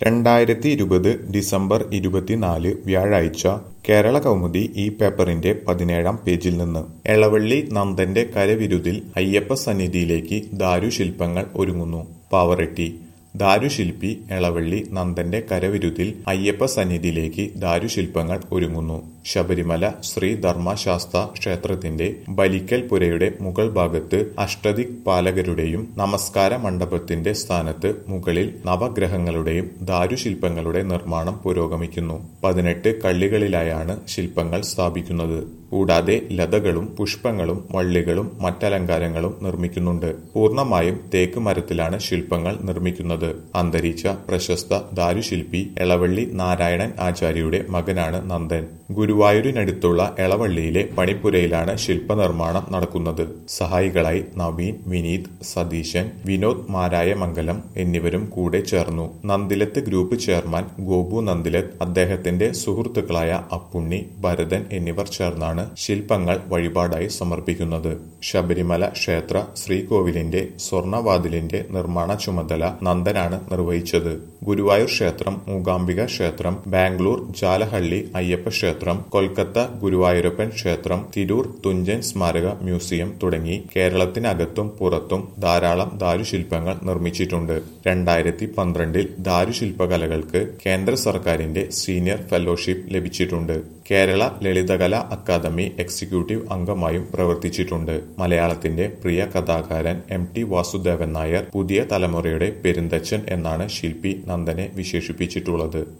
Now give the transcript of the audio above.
രണ്ടായിരത്തി ഇരുപത് ഡിസംബർ ഇരുപത്തിനാല് വ്യാഴാഴ്ച കേരള കൗമുദി ഈ പേപ്പറിന്റെ പതിനേഴാം പേജിൽ നിന്ന് എളവള്ളി നന്ദന്റെ കരവിരുതിൽ അയ്യപ്പ സന്നിധിയിലേക്ക് ദാരുശില്പങ്ങൾ ഒരുങ്ങുന്നു പാവറട്ടി ദാരുശില്പി എളവള്ളി നന്ദന്റെ കരവിരുതിൽ അയ്യപ്പ സന്നിധിയിലേക്ക് ദാരുശില്പങ്ങൾ ഒരുങ്ങുന്നു ശബരിമല ശ്രീ ധർമ്മശാസ്ത ക്ഷേത്രത്തിന്റെ ബലിക്കൽ പുരയുടെ മുകൾ ഭാഗത്ത് അഷ്ടദിക് പാലകരുടെയും നമസ്കാര മണ്ഡപത്തിന്റെ സ്ഥാനത്ത് മുകളിൽ നവഗ്രഹങ്ങളുടെയും ദാരുശില്പങ്ങളുടെ നിർമ്മാണം പുരോഗമിക്കുന്നു പതിനെട്ട് കള്ളികളിലായാണ് ശില്പങ്ങൾ സ്ഥാപിക്കുന്നത് കൂടാതെ ലതകളും പുഷ്പങ്ങളും വള്ളികളും മറ്റലങ്കാരങ്ങളും നിർമ്മിക്കുന്നുണ്ട് പൂർണ്ണമായും തേക്ക് മരത്തിലാണ് ശില്പങ്ങൾ നിർമ്മിക്കുന്നത് അന്തരിച്ച പ്രശസ്ത ദാരുശില്പി എളവള്ളി നാരായണൻ ആചാര്യയുടെ മകനാണ് നന്ദൻ ഗുരുവായൂരിനടുത്തുള്ള എളവള്ളിയിലെ പണിപ്പുരയിലാണ് ശില്പനിർമ്മാണം നടക്കുന്നത് സഹായികളായി നവീൻ വിനീത് സതീശൻ വിനോദ് മാരായമംഗലം എന്നിവരും കൂടെ ചേർന്നു നന്ദിലത്ത് ഗ്രൂപ്പ് ചെയർമാൻ ഗോപു നന്ദിലത്ത് അദ്ദേഹത്തിന്റെ സുഹൃത്തുക്കളായ അപ്പുണ്ണി ഭരതൻ എന്നിവർ ചേർന്നാണ് ശില്പങ്ങൾ വഴിപാടായി സമർപ്പിക്കുന്നത് ശബരിമല ക്ഷേത്ര ശ്രീകോവിലിന്റെ സ്വർണവാതിലിന്റെ നിർമ്മാണ ചുമതല നന്ദനാണ് നിർവഹിച്ചത് ഗുരുവായൂർ ക്ഷേത്രം മൂകാംബിക ക്ഷേത്രം ബാംഗ്ലൂർ ജാലഹള്ളി അയ്യപ്പ ക്ഷേത്രം കൊൽക്കത്ത ഗുരുവായൂരപ്പൻ ക്ഷേത്രം തിരൂർ തുഞ്ചൻ സ്മാരക മ്യൂസിയം തുടങ്ങി കേരളത്തിനകത്തും പുറത്തും ധാരാളം ദാരുശില്പങ്ങൾ നിർമ്മിച്ചിട്ടുണ്ട് രണ്ടായിരത്തി പന്ത്രണ്ടിൽ ദാരുശില്പകലകൾക്ക് കേന്ദ്ര സർക്കാരിന്റെ സീനിയർ ഫെലോഷിപ്പ് ലഭിച്ചിട്ടുണ്ട് കേരള ലളിതകലാ അക്കാദമി എക്സിക്യൂട്ടീവ് അംഗമായും പ്രവർത്തിച്ചിട്ടുണ്ട് മലയാളത്തിന്റെ പ്രിയ കഥാകാരൻ എം ടി വാസുദേവൻ നായർ പുതിയ തലമുറയുടെ പെരുന്തച്ചൻ എന്നാണ് ശില്പി നന്ദനെ വിശേഷിപ്പിച്ചിട്ടുള്ളത്